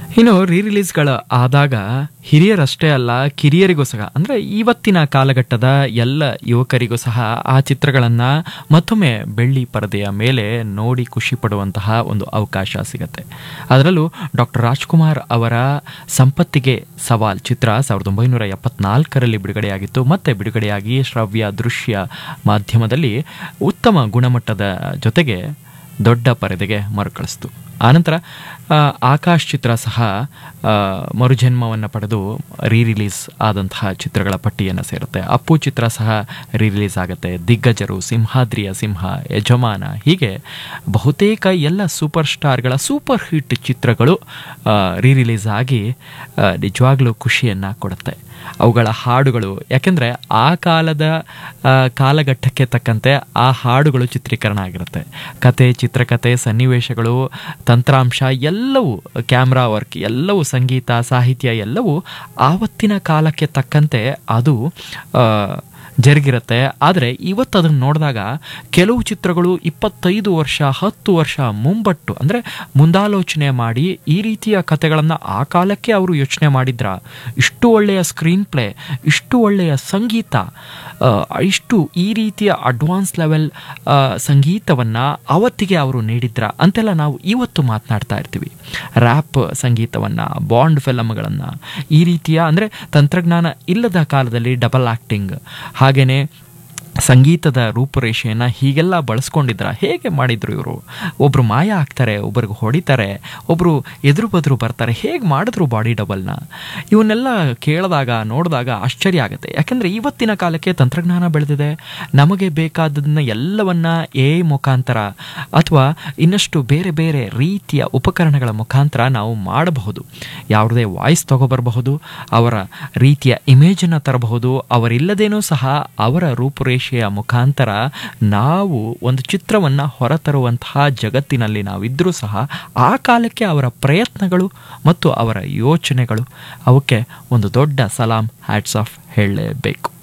ಇನ್ನು ರೀ ರಿಲೀಸ್ಗಳು ಆದಾಗ ಹಿರಿಯರಷ್ಟೇ ಅಲ್ಲ ಕಿರಿಯರಿಗೂ ಸಹ ಅಂದರೆ ಇವತ್ತಿನ ಕಾಲಘಟ್ಟದ ಎಲ್ಲ ಯುವಕರಿಗೂ ಸಹ ಆ ಚಿತ್ರಗಳನ್ನು ಮತ್ತೊಮ್ಮೆ ಬೆಳ್ಳಿ ಪರದೆಯ ಮೇಲೆ ನೋಡಿ ಖುಷಿ ಪಡುವಂತಹ ಒಂದು ಅವಕಾಶ ಸಿಗತ್ತೆ ಅದರಲ್ಲೂ ಡಾಕ್ಟರ್ ರಾಜ್ಕುಮಾರ್ ಅವರ ಸಂಪತ್ತಿಗೆ ಸವಾಲ್ ಚಿತ್ರ ಸಾವಿರದ ಒಂಬೈನೂರ ಎಪ್ಪತ್ನಾಲ್ಕರಲ್ಲಿ ಬಿಡುಗಡೆಯಾಗಿತ್ತು ಮತ್ತೆ ಬಿಡುಗಡೆಯಾಗಿ ಶ್ರವ್ಯ ದೃಶ್ಯ ಮಾಧ್ಯಮದಲ್ಲಿ ಉತ್ತಮ ಗುಣಮಟ್ಟದ ಜೊತೆಗೆ ದೊಡ್ಡ ಪರದೆಗೆ ಮರುಕಳಿಸ್ತು ಆನಂತರ ಆ, ಆಕಾಶ್ ಚಿತ್ರ ಸಹ ಆ, ಮರುಜನ್ಮವನ್ನು ಪಡೆದು ರೀ ರಿಲೀಸ್ ಆದಂತಹ ಚಿತ್ರಗಳ ಪಟ್ಟಿಯನ್ನು ಸೇರುತ್ತೆ ಅಪ್ಪು ಚಿತ್ರ ಸಹ ರೀ ರಿಲೀಸ್ ಆಗುತ್ತೆ ದಿಗ್ಗಜರು ಸಿಂಹಾದ್ರಿಯ ಸಿಂಹ ಯಜಮಾನ ಹೀಗೆ ಬಹುತೇಕ ಎಲ್ಲ ಸೂಪರ್ ಸ್ಟಾರ್ಗಳ ಸೂಪರ್ ಹಿಟ್ ಚಿತ್ರಗಳು ರೀ ರಿಲೀಸ್ ಆಗಿ ಆ, ನಿಜವಾಗ್ಲೂ ಖುಷಿಯನ್ನು ಕೊಡುತ್ತೆ ಅವುಗಳ ಹಾಡುಗಳು ಯಾಕೆಂದರೆ ಆ ಕಾಲದ ಆ, ಕಾಲಘಟ್ಟಕ್ಕೆ ತಕ್ಕಂತೆ ಆ ಹಾಡುಗಳು ಚಿತ್ರೀಕರಣ ಆಗಿರುತ್ತೆ ಕತೆ ಚಿತ್ರಕಥೆ ಸನ್ನಿವೇಶಗಳು ತಂತ್ರಾಂಶ ಎಲ್ಲವೂ ಕ್ಯಾಮ್ರಾ ವರ್ಕ್ ಎಲ್ಲವೂ ಸಂಗೀತ ಸಾಹಿತ್ಯ ಎಲ್ಲವೂ ಆವತ್ತಿನ ಕಾಲಕ್ಕೆ ತಕ್ಕಂತೆ ಅದು ಆ, ಜರುಗಿರುತ್ತೆ ಆದರೆ ಇವತ್ತು ಅದನ್ನು ನೋಡಿದಾಗ ಕೆಲವು ಚಿತ್ರಗಳು ಇಪ್ಪತ್ತೈದು ವರ್ಷ ಹತ್ತು ವರ್ಷ ಮುಂಬಟ್ಟು ಅಂದರೆ ಮುಂದಾಲೋಚನೆ ಮಾಡಿ ಈ ರೀತಿಯ ಕಥೆಗಳನ್ನು ಆ ಕಾಲಕ್ಕೆ ಅವರು ಯೋಚನೆ ಮಾಡಿದ್ರ ಇಷ್ಟು ಒಳ್ಳೆಯ ಸ್ಕ್ರೀನ್ ಪ್ಲೇ ಇಷ್ಟು ಒಳ್ಳೆಯ ಸಂಗೀತ ಆ, ಇಷ್ಟು ಈ ರೀತಿಯ ಅಡ್ವಾನ್ಸ್ ಲೆವೆಲ್ ಸಂಗೀತವನ್ನು ಅವತ್ತಿಗೆ ಅವರು ನೀಡಿದ್ರ ಅಂತೆಲ್ಲ ನಾವು ಇವತ್ತು ಮಾತನಾಡ್ತಾ ಇರ್ತೀವಿ ರ್ಯಾಪ್ ಸಂಗೀತವನ್ನು ಬಾಂಡ್ ಫಿಲಮ್ಗಳನ್ನು ಈ ರೀತಿಯ ಅಂದರೆ ತಂತ್ರಜ್ಞಾನ ಇಲ್ಲದ ಕಾಲದಲ್ಲಿ ಡಬಲ್ ಆ್ಯಕ್ಟಿಂಗ್ ಹಾಗೆಯೇ ಸಂಗೀತದ ರೂಪುರೇಷೆಯನ್ನು ಹೀಗೆಲ್ಲ ಬಳಸ್ಕೊಂಡಿದ್ರ ಹೇಗೆ ಮಾಡಿದ್ರು ಇವರು ಒಬ್ರು ಮಾಯ ಆಗ್ತಾರೆ ಒಬ್ರಿಗೆ ಹೊಡಿತಾರೆ ಒಬ್ಬರು ಎದುರು ಬದ್ರು ಬರ್ತಾರೆ ಹೇಗೆ ಮಾಡಿದ್ರು ಬಾಡಿ ಡಬಲ್ನ ಇವನ್ನೆಲ್ಲ ಕೇಳಿದಾಗ ನೋಡಿದಾಗ ಆಶ್ಚರ್ಯ ಆಗುತ್ತೆ ಯಾಕೆಂದರೆ ಇವತ್ತಿನ ಕಾಲಕ್ಕೆ ತಂತ್ರಜ್ಞಾನ ಬೆಳೆದಿದೆ ನಮಗೆ ಬೇಕಾದದನ್ನ ಎಲ್ಲವನ್ನ ಎ ಮುಖಾಂತರ ಅಥವಾ ಇನ್ನಷ್ಟು ಬೇರೆ ಬೇರೆ ರೀತಿಯ ಉಪಕರಣಗಳ ಮುಖಾಂತರ ನಾವು ಮಾಡಬಹುದು ಯಾವುದೇ ವಾಯ್ಸ್ ತಗೊಬರಬಹುದು ಅವರ ರೀತಿಯ ಇಮೇಜನ್ನು ತರಬಹುದು ಅವರಿಲ್ಲದೇನೂ ಸಹ ಅವರ ರೂಪುರೇಷೆಯ ಮುಖಾಂತರ ನಾವು ಒಂದು ಚಿತ್ರವನ್ನು ಹೊರತರುವಂತಹ ಜಗತ್ತಿನಲ್ಲಿ ನಾವಿದ್ದರೂ ಸಹ ಆ ಕಾಲಕ್ಕೆ ಅವರ ಪ್ರಯತ್ನಗಳು ಮತ್ತು ಅವರ ಯೋಚನೆಗಳು ಅವಕ್ಕೆ ಒಂದು ದೊಡ್ಡ ಸಲಾಂ ಹ್ಯಾಟ್ಸ್ ಆಫ್ ಹೇಳಲೇಬೇಕು